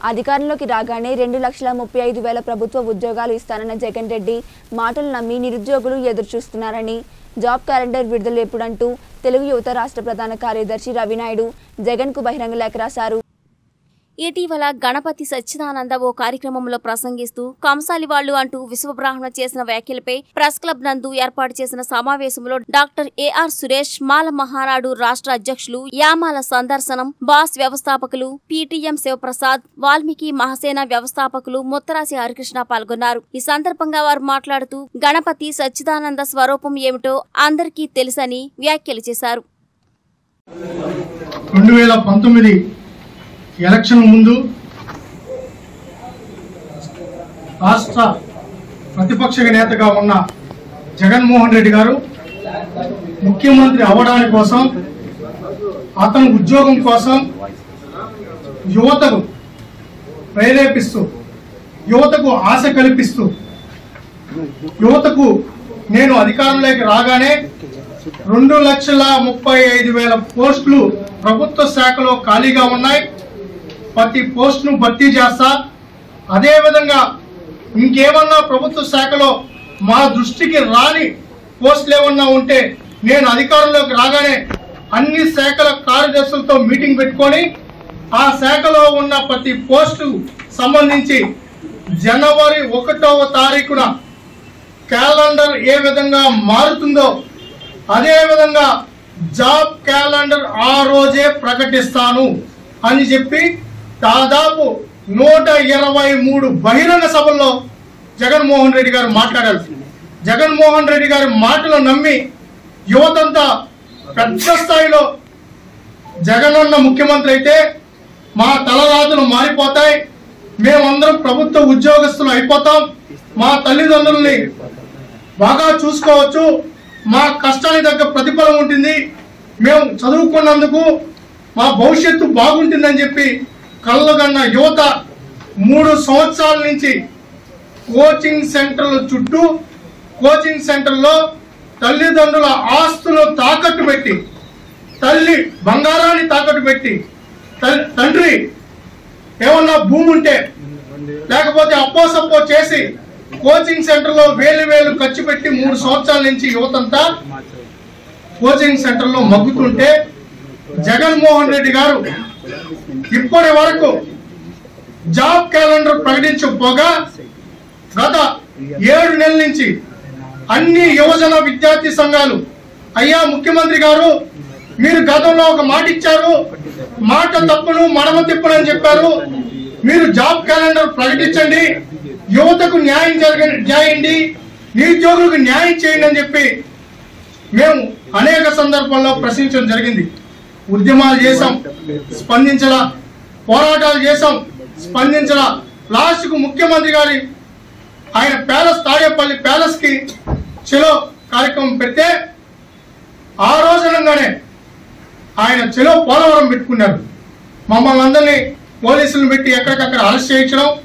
అధికారంలోకి రాగానే రెండు లక్షల ముప్పై ఐదు వేల ప్రభుత్వ ఉద్యోగాలు ఇస్తానన్న జగన్ రెడ్డి మాటలు నమ్మి నిరుద్యోగులు ఎదురుచూస్తున్నారని జాబ్ క్యాలెండర్ విడుదల ఎప్పుడంటూ తెలుగు యువత రాష్ట్ర ప్రధాన కార్యదర్శి రవినాయుడు జగన్కు బహిరంగ లేఖ రాశారు ఇటీవల గణపతి సచ్చిదానంద ఓ కార్యక్రమంలో ప్రసంగిస్తూ కంసాలి వాళ్లు అంటూ విశ్వబ్రాహ్మణ చేసిన వ్యాఖ్యలపై ప్రెస్ క్లబ్ నందు ఏర్పాటు చేసిన సమావేశంలో డాక్టర్ ఏఆర్ సురేష్ మాల మహానాడు రాష్ట్ర అధ్యక్షులు యామాల సందర్శనం బాస్ వ్యవస్థాపకులు పీటీఎం శివప్రసాద్ వాల్మీకి మహాసేన వ్యవస్థాపకులు ముత్తరాసి హరికృష్ణ పాల్గొన్నారు ఈ సందర్భంగా వారు మాట్లాడుతూ గణపతి సచ్చిదానంద స్వరూపం ఏమిటో అందరికీ తెలుసని వ్యాఖ్యలు చేశారు రెండు వేల పంతొమ్మిది ఎలక్షన్ ముందు రాష్ట్ర ప్రతిపక్ష నేతగా ఉన్న జగన్మోహన్ రెడ్డి గారు ముఖ్యమంత్రి అవ్వడానికి కోసం అతని ఉద్యోగం కోసం యువతకు ప్రేరేపిస్తూ యువతకు ఆశ కల్పిస్తూ యువతకు నేను అధికారంలోకి రాగానే రెండు లక్షల ముప్పై ఐదు వేల పోస్టులు ప్రభుత్వ శాఖలో ఖాళీగా ఉన్నాయి ప్రతి పోస్టును భర్తీ చేస్తా అదేవిధంగా ఇంకేమన్నా ప్రభుత్వ శాఖలో మా దృష్టికి రాని పోస్టులు ఏమన్నా ఉంటే నేను అధికారంలోకి రాగానే అన్ని శాఖల కార్యదర్శులతో మీటింగ్ పెట్టుకొని ఆ శాఖలో ఉన్న ప్రతి పోస్టు సంబంధించి జనవరి ఒకటవ తారీఖున క్యాలెండర్ ఏ విధంగా మారుతుందో అదే విధంగా జాబ్ క్యాలెండర్ ఆ రోజే ప్రకటిస్తాను అని చెప్పి దాదాపు నూట ఇరవై మూడు బహిరంగ సభల్లో జగన్మోహన్ రెడ్డి గారు మాట్లాడారు జగన్మోహన్ రెడ్డి గారి మాటలు నమ్మి యువతంతా పెద్ద స్థాయిలో జగనన్న ముఖ్యమంత్రి అయితే మా తలరాతులు మారిపోతాయి మేమందరం ప్రభుత్వ ఉద్యోగస్తులు అయిపోతాం మా తల్లిదండ్రుల్ని బాగా చూసుకోవచ్చు మా కష్టానికి తగ్గ ప్రతిఫలం ఉంటుంది మేము చదువుకున్నందుకు మా భవిష్యత్తు బాగుంటుందని చెప్పి కళ్ళగన్న యువత మూడు సంవత్సరాల నుంచి కోచింగ్ సెంటర్ల చుట్టూ కోచింగ్ సెంటర్లో తల్లిదండ్రుల ఆస్తులు తాకట్టు పెట్టి తల్లి బంగారాన్ని తాకట్టు పెట్టి తల్- తండ్రి ఏమన్నా భూమి ఉంటే లేకపోతే అప్పో సప్పో చేసి కోచింగ్ సెంటర్ లో వేలు వేలు ఖర్చు పెట్టి మూడు సంవత్సరాల నుంచి యువతంతా కోచింగ్ సెంటర్ లో మగ్గుతుంటే జగన్మోహన్ రెడ్డి గారు ఇప్పటి వరకు జాబ్ క్యాలెండర్ ప్రకటించకపోగా గత ఏడు నెలల నుంచి అన్ని యువజన విద్యార్థి సంఘాలు అయ్యా ముఖ్యమంత్రి గారు మీరు గతంలో ఒక మాట ఇచ్చారు మాట తప్పును మడమ తిప్పును అని చెప్పారు మీరు జాబ్ క్యాలెండర్ ప్రకటించండి యువతకు న్యాయం జరగ చేయండి నిరుద్యోగులకు న్యాయం చేయండి అని చెప్పి మేము అనేక సందర్భాల్లో ప్రశ్నించడం జరిగింది ఉద్యమాలు చేశాం స్పందించలా పోరాటాలు చేశాం స్పందించలా లాస్ట్ కు ముఖ్యమంత్రి గారి ఆయన ప్యాలెస్ తాడేపల్లి ప్యాలెస్ కి చెలో కార్యక్రమం పెడితే ఆ రోజునంగానే ఆయన చెలో పోలవరం పెట్టుకున్నారు మమ్మల్ని అందరినీ పోలీసులను పెట్టి ఎక్కడికక్కడ అరెస్ట్ చేయించడం